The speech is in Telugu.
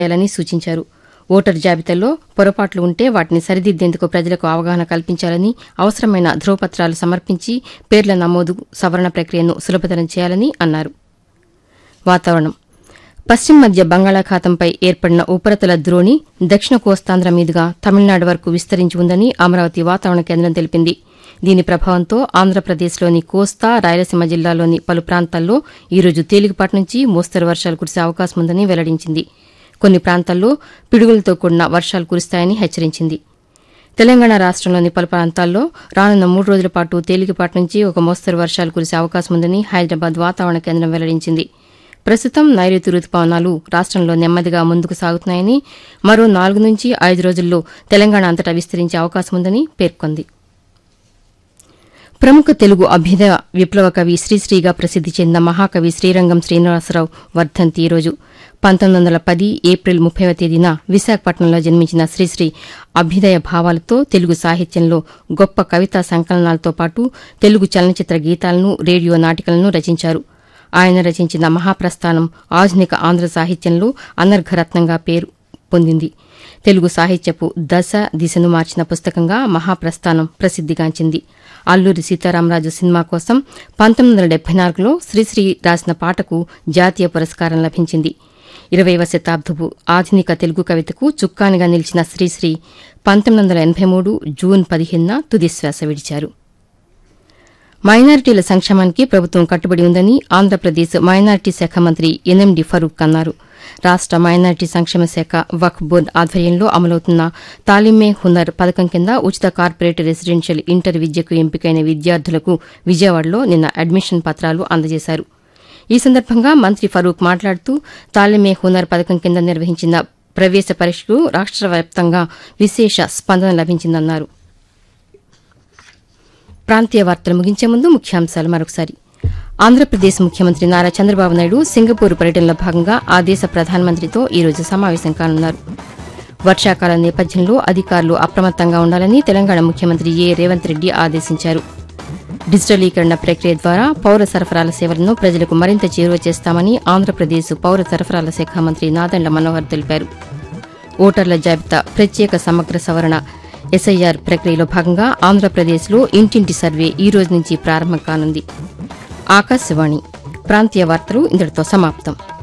చేయాలని సూచించారు ఓటరు జాబితాలో పొరపాట్లు ఉంటే వాటిని సరిదిద్దేందుకు ప్రజలకు అవగాహన కల్పించాలని అవసరమైన ధ్రువపత్రాలు సమర్పించి పేర్ల నమోదు సవరణ ప్రక్రియను సులభతరం చేయాలని అన్నారు వాతావరణం పశ్చిమ మధ్య బంగాళాఖాతంపై ఏర్పడిన ఉపరితల ద్రోణి దక్షిణ కోస్తాంధ్ర మీదుగా తమిళనాడు వరకు విస్తరించి ఉందని అమరావతి వాతావరణ కేంద్రం తెలిపింది దీని ప్రభావంతో ఆంధ్రప్రదేశ్లోని కోస్తా రాయలసీమ జిల్లాలోని పలు ప్రాంతాల్లో ఈరోజు తేలికపాటి నుంచి మోస్తరు వర్షాలు కురిసే అవకాశం ఉందని వెల్లడించింది కొన్ని ప్రాంతాల్లో పిడుగులతో కూడిన వర్షాలు కురుస్తాయని హెచ్చరించింది తెలంగాణ రాష్టంలోని పలు ప్రాంతాల్లో రానున్న మూడు రోజుల పాటు తేలికపాటి నుంచి ఒక మోస్తరు వర్షాలు కురిసే అవకాశం ఉందని హైదరాబాద్ వాతావరణ కేంద్రం వెల్లడించింది ప్రస్తుతం నైరుతి రుతుపవనాలు రాష్టంలో నెమ్మదిగా ముందుకు సాగుతున్నాయని మరో నాలుగు నుంచి ఐదు రోజుల్లో తెలంగాణ అంతటా విస్తరించే అవకాశం ఉందని పేర్కొంది ప్రముఖ తెలుగు అభ్యుదయ విప్లవ కవి శ్రీశ్రీగా ప్రసిద్ది చెందిన మహాకవి శ్రీరంగం శ్రీనివాసరావు వర్ధంతి ఈరోజు పంతొమ్మిది వందల పది ఏప్రిల్ ముప్పైవ తేదీన విశాఖపట్నంలో జన్మించిన శ్రీశ్రీ అభ్యుదయ భావాలతో తెలుగు సాహిత్యంలో గొప్ప కవితా సంకలనాలతో పాటు తెలుగు చలనచిత్ర గీతాలను రేడియో నాటికలను రచించారు ఆయన రచించిన మహాప్రస్థానం ఆధునిక ఆంధ్ర సాహిత్యంలో అనర్ఘరత్నంగా పేరు పొందింది తెలుగు సాహిత్యపు దశ దిశను మార్చిన పుస్తకంగా మహాప్రస్థానం ప్రసిద్దిగాంచింది అల్లూరి సీతారామరాజు సినిమా కోసం పంతొమ్మిది వందల డెబ్బై నాలుగులో శ్రీశ్రీ రాసిన పాటకు జాతీయ పురస్కారం లభించింది ఇరవైవ శతాబ్దపు ఆధునిక తెలుగు కవితకు చుక్కానిగా నిలిచిన శ్రీశ్రీ పంతొమ్మిది వందల ఎనబై మూడు జూన్ పదిహేనున తుదిశ్వాస విడిచారు మైనారిటీల సంక్షేమానికి ప్రభుత్వం కట్టుబడి ఉందని ఆంధ్రప్రదేశ్ మైనారిటీ శాఖ మంత్రి ఎన్ఎండి ఫరూక్ అన్నారు రాష్ట మైనారిటీ సంక్షేమ శాఖ వక్ఫ్ బోర్డు ఆధ్వర్యంలో అమలవుతున్న తాలిమే హునర్ పథకం కింద ఉచిత కార్పొరేట్ రెసిడెన్షియల్ ఇంటర్ విద్యకు ఎంపికైన విద్యార్థులకు విజయవాడలో నిన్న అడ్మిషన్ పత్రాలు అందజేశారు ఈ సందర్భంగా మంత్రి ఫరూక్ మాట్లాడుతూ తాలిమే హునర్ పథకం కింద నిర్వహించిన ప్రవేశ పరీక్షకు రాష్ట వ్యాప్తంగా విశేష స్పందన లభించిందన్నారు ప్రాంతీయ వార్తలు ముగించే ముందు ముఖ్యాంశాలు మరొకసారి ఆంధ్రప్రదేశ్ ముఖ్యమంత్రి నారా చంద్రబాబు నాయుడు సింగపూర్ పర్యటనలో భాగంగా ఆ దేశ ప్రధానమంత్రితో ఈరోజు సమావేశం కానున్నారు వర్షాకాలం నేపథ్యంలో అధికారులు అప్రమత్తంగా ఉండాలని తెలంగాణ ముఖ్యమంత్రి ఏ రేవంత్ రెడ్డి ఆదేశించారు డిజిటలీకరణ ప్రక్రియ ద్వారా పౌర సరఫరాల సేవలను ప్రజలకు మరింత చేరువ చేస్తామని ఆంధ్రప్రదేశ్ పౌర సరఫరాల శాఖ మంత్రి నాదండ్ల మనోహర్ తెలిపారు ఓటర్ల జాబితా ప్రత్యేక సమగ్ర సవరణ ఎస్ఐఆర్ ప్రక్రియలో భాగంగా ఆంధ్రప్రదేశ్లో ఇంటింటి సర్వే ఈ రోజు నుంచి ప్రారంభం కానుంది ఆకాశవాణి ప్రాంతీయ వార్తలు ఇంతటితో సమాప్తం